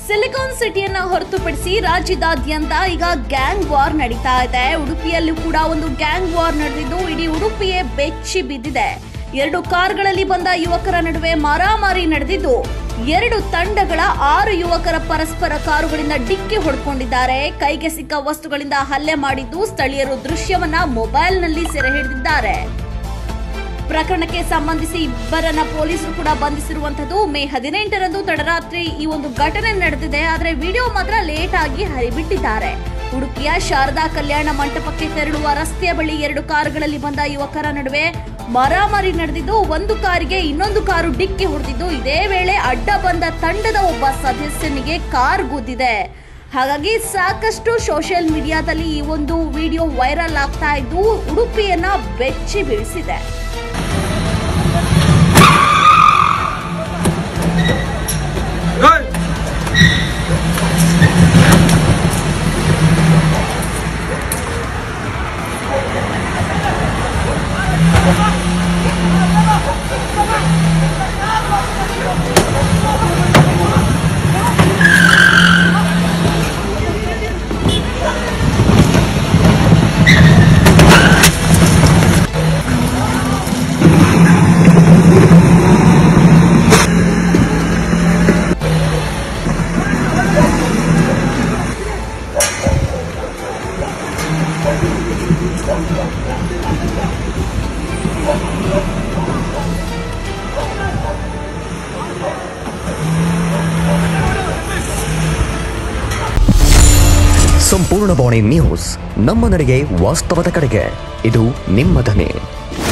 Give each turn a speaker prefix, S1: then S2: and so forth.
S1: silicon ಸಿಟಿಯನ್ನ ಹೊರತುಪಡಿಸಿ ರಾಜ್ಯದಾದ್ಯಂತ ಈಗ ಗ್ಯಾಂಗ್ ವಾರ್ ನಡೀತಾ ಇದೆ ಉಡುಪಿಯಲ್ಲೂ ಕೂಡ ಒಂದು ಗ್ಯಾಂಗ್ ವಾರ್ ನಡೆದಿದ್ದು ಇಡೀ ಉಡುಪಿಯೇ ಬೆಚ್ಚಿ ಬಿದ್ದಿದೆ ಎರಡು ಕಾರ್ಗಳಲ್ಲಿ ಬಂದ ಯುವಕರ ನಡುವೆ ಮಾರಾಮಾರಿ ನಡೆದಿದ್ದು ಎರಡು ತಂಡಗಳ ಆರು ಯುವಕರ ಪರಸ್ಪರ ಕಾರುಗಳಿಂದ ಡಿಕ್ಕಿ ಹೊಡ್ಕೊಂಡಿದ್ದಾರೆ ಕೈಗೆ ಸಿಕ್ಕ ವಸ್ತುಗಳಿಂದ ಹಲ್ಲೆ ಮಾಡಿದ್ದು ಸ್ಥಳೀಯರು ದೃಶ್ಯವನ್ನ ಮೊಬೈಲ್ನಲ್ಲಿ ಸೆರೆ ಹಿಡಿದಿದ್ದಾರೆ ಪ್ರಕರಣಕ್ಕೆ ಸಂಬಂಧಿಸಿ ಇಬ್ಬರನ್ನ ಪೊಲೀಸರು ಕೂಡ ಬಂಧಿಸಿರುವಂತದ್ದು ಮೇ ಹದಿನೆಂಟರಂದು ತಡರಾತ್ರಿ ಈ ಒಂದು ಘಟನೆ ನಡೆದಿದೆ ಆದರೆ ವಿಡಿಯೋ ಮಾತ್ರ ಲೇಟ್ ಆಗಿ ಹರಿಬಿಟ್ಟಿದ್ದಾರೆ ಉಡುಪಿಯ ಶಾರದಾ ಕಲ್ಯಾಣ ಮಂಟಪಕ್ಕೆ ತೆರಳುವ ರಸ್ತೆಯ ಬಳಿ ಎರಡು ಕಾರುಗಳಲ್ಲಿ ಬಂದ ಯುವಕರ ನಡುವೆ ಮಾರಾಮಾರಿ ನಡೆದಿದ್ದು ಒಂದು ಕಾರಿಗೆ ಇನ್ನೊಂದು ಕಾರು ಡಿಕ್ಕಿ ಹೊಡೆದಿದ್ದು ಇದೇ ವೇಳೆ ಅಡ್ಡ ಬಂದ ತಂಡದ ಒಬ್ಬ ಸದಸ್ಯನಿಗೆ ಕಾರ್ ಗುದ್ದಿದೆ ಹಾಗಾಗಿ ಸಾಕಷ್ಟು ಸೋಷಿಯಲ್ ಮೀಡಿಯಾದಲ್ಲಿ ಈ ಒಂದು ವಿಡಿಯೋ ವೈರಲ್ ಆಗ್ತಾ ಇದ್ದು ಉಡುಪಿಯನ್ನ ಬೆಚ್ಚಿ ಬೀಳಿಸಿದೆ
S2: ಸಂಪೂರ್ಣ ಬಾಣಿ ನ್ಯೂಸ್ ನಮ್ಮ ನಡೆಗೆ ವಾಸ್ತವದ ಕಡೆಗೆ ಇದು ನಿಮ್ಮ ಧ್ವನಿ